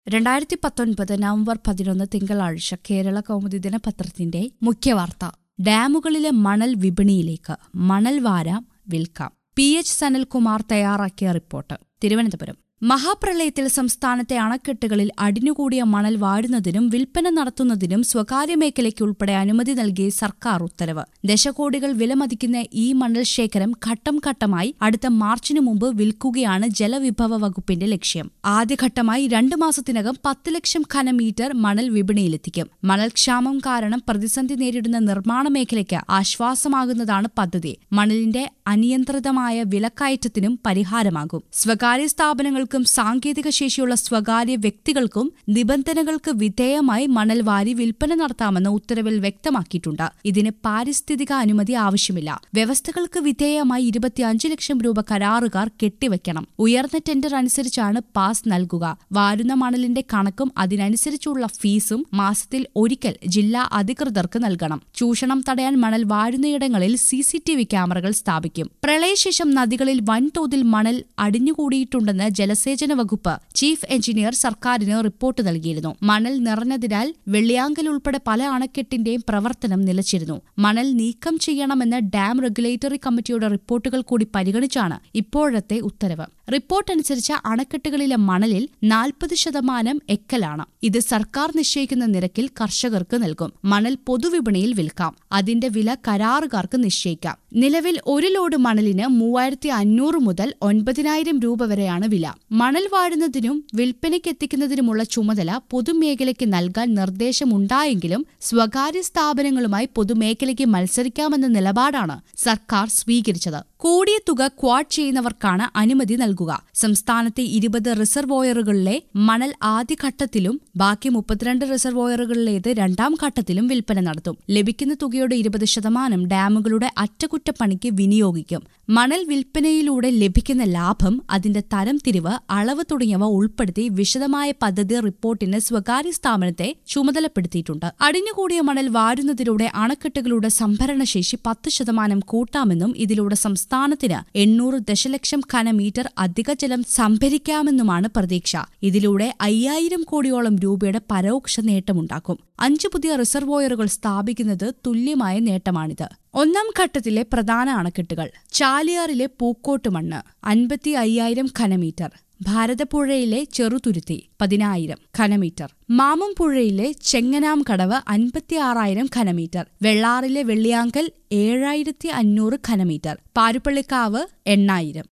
രണ്ടായിരത്തി പത്തൊൻപത് നവംബർ പതിനൊന്ന് തിങ്കളാഴ്ച കേരള കൗമുദി ദിനപത്രത്തിന്റെ മുഖ്യവാർത്ത ഡാമുകളിലെ മണൽ വിപണിയിലേക്ക് മണൽ വാരാം വിൽക്കാം പി എച്ച് സനൽകുമാർ തയ്യാറാക്കിയ റിപ്പോർട്ട് തിരുവനന്തപുരം മഹാപ്രളയത്തിൽ സംസ്ഥാനത്തെ അണക്കെട്ടുകളിൽ അടിഞ്ഞുകൂടിയ മണൽ വാഴുന്നതിനും വിൽപ്പന നടത്തുന്നതിനും സ്വകാര്യ മേഖലയ്ക്കുൾപ്പെടെ അനുമതി നൽകി സർക്കാർ ഉത്തരവ് ദശകോടികൾ വിലമതിക്കുന്ന ഈ മണൽ ശേഖരം ഘട്ടം ഘട്ടമായി അടുത്ത മാർച്ചിനു മുമ്പ് വിൽക്കുകയാണ് ജലവിഭവ വകുപ്പിന്റെ ലക്ഷ്യം ആദ്യഘട്ടമായി രണ്ടു മാസത്തിനകം പത്ത് ലക്ഷം ഘനമീറ്റർ മണൽ വിപണിയിലെത്തിക്കും മണൽക്ഷാമം കാരണം പ്രതിസന്ധി നേരിടുന്ന നിർമ്മാണ മേഖലയ്ക്ക് ആശ്വാസമാകുന്നതാണ് പദ്ധതി മണലിന്റെ അനിയന്ത്രിതമായ വിലക്കയറ്റത്തിനും പരിഹാരമാകും സ്വകാര്യ സ്ഥാപനങ്ങൾക്കും സാങ്കേതിക ശേഷിയുള്ള സ്വകാര്യ വ്യക്തികൾക്കും നിബന്ധനകൾക്ക് വിധേയമായി മണൽ വാരി വിൽപ്പന നടത്താമെന്ന് ഉത്തരവിൽ വ്യക്തമാക്കിയിട്ടുണ്ട് ഇതിന് പാരിസ്ഥിതിക അനുമതി ആവശ്യമില്ല വ്യവസ്ഥകൾക്ക് വിധേയമായി ഇരുപത്തിയഞ്ച് ലക്ഷം രൂപ കരാറുകാർ കെട്ടിവെക്കണം ഉയർന്ന ടെൻഡർ അനുസരിച്ചാണ് പാസ് നൽകുക വാരുന്ന മണലിന്റെ കണക്കും അതിനനുസരിച്ചുള്ള ഫീസും മാസത്തിൽ ഒരിക്കൽ ജില്ലാ അധികൃതർക്ക് നൽകണം ചൂഷണം തടയാൻ മണൽ വാഴുന്നയിടങ്ങളിൽ സി സി ടി വി ക്യാമറകൾ സ്ഥാപിക്കും പ്രളയശേഷം നദികളിൽ വൻതോതിൽ മണൽ അടിഞ്ഞുകൂടിയിട്ടുണ്ടെന്ന് ജലസേചന വകുപ്പ് ചീഫ് എഞ്ചിനീയർ സർക്കാരിന് റിപ്പോർട്ട് നൽകിയിരുന്നു മണൽ നിറഞ്ഞതിനാൽ വെള്ളിയാങ്കൽ ഉൾപ്പെടെ പല അണക്കെട്ടിന്റെയും പ്രവർത്തനം നിലച്ചിരുന്നു മണൽ നീക്കം ചെയ്യണമെന്ന ഡാം റെഗുലേറ്ററി കമ്മിറ്റിയുടെ റിപ്പോർട്ടുകൾ കൂടി പരിഗണിച്ചാണ് ഇപ്പോഴത്തെ ഉത്തരവ് റിപ്പോർട്ട് അനുസരിച്ച് അണക്കെട്ടുകളിലെ മണലിൽ നാൽപ്പത് ശതമാനം എക്കലാണ് ഇത് സർക്കാർ നിശ്ചയിക്കുന്ന നിരക്കിൽ കർഷകർക്ക് നൽകും മണൽ പൊതുവിപണിയിൽ വിൽക്കാം അതിന്റെ വില കരാറുകാർക്ക് നിശ്ചയിക്കാം നിലവിൽ ഒരു ലോഡ് മണലിന് മൂവായിരത്തി അഞ്ഞൂറ് മുതൽ ഒൻപതിനായിരം രൂപ വരെയാണ് വില മണൽ വാഴുന്നതിനും വിൽപ്പനയ്ക്കെത്തിക്കുന്നതിനുമുള്ള ചുമതല പൊതുമേഖലയ്ക്ക് നൽകാൻ നിർദ്ദേശമുണ്ടായെങ്കിലും സ്വകാര്യ സ്ഥാപനങ്ങളുമായി പൊതുമേഖലയ്ക്ക് മത്സരിക്കാമെന്ന നിലപാടാണ് സർക്കാർ സ്വീകരിച്ചത് കൂടിയ തുക ക്വാഡ് ചെയ്യുന്നവർക്കാണ് അനുമതി നൽകുക സംസ്ഥാനത്തെ ഇരുപത് റിസർവോയറുകളിലെ മണൽ ആദ്യഘട്ടത്തിലും ബാക്കി മുപ്പത്തിരണ്ട് റിസർവോയറുകളിലേത് രണ്ടാം ഘട്ടത്തിലും വിൽപ്പന നടത്തും ലഭിക്കുന്ന തുകയുടെ ഇരുപത് ശതമാനം ഡാമുകളുടെ അറ്റകുറ്റപ്പണിക്ക് വിനിയോഗിക്കും മണൽ വിൽപ്പനയിലൂടെ ലഭിക്കുന്ന ലാഭം അതിന്റെ തരം തിരിവ് അളവ് തുടങ്ങിയവ ഉൾപ്പെടുത്തി വിശദമായ പദ്ധതി റിപ്പോർട്ടിന് സ്വകാര്യ സ്ഥാപനത്തെ ചുമതലപ്പെടുത്തിയിട്ടുണ്ട് അടിഞ്ഞുകൂടിയ മണൽ വാരുന്നതിലൂടെ അണക്കെട്ടുകളുടെ സംഭരണശേഷി പത്ത് ശതമാനം കൂട്ടാമെന്നും ഇതിലൂടെ സംസ്ഥാനത്തിന് എണ്ണൂറ് ദശലക്ഷം ഘനമീറ്റർ അധിക ജലം സംഭരിക്കാമെന്നുമാണ് പ്രതീക്ഷ ഇതിലൂടെ അയ്യായിരം കോടിയോളം രൂപയുടെ പരോക്ഷ നേട്ടമുണ്ടാക്കും അഞ്ച് പുതിയ റിസർവോയറുകൾ സ്ഥാപിക്കുന്നത് തുല്യമായ നേട്ടമാണിത് ഒന്നാം ഘട്ടത്തിലെ പ്രധാന അണക്കെട്ടുകൾ ചാലിയാറിലെ പൂക്കോട്ട് മണ്ണ് അൻപത്തി അയ്യായിരം ഘനമീറ്റർ ഭാരതപ്പുഴയിലെ ചെറുതുരുത്തി പതിനായിരം ഘനമീറ്റർ മാമംപുഴയിലെ ചെങ്ങനാം കടവ് അൻപത്തിയാറായിരം ഘനമീറ്റർ വെള്ളാറിലെ വെള്ളിയാങ്കൽ ഏഴായിരത്തി അഞ്ഞൂറ് ഘനമീറ്റർ പാരുപ്പള്ളിക്കാവ് എണ്ണായിരം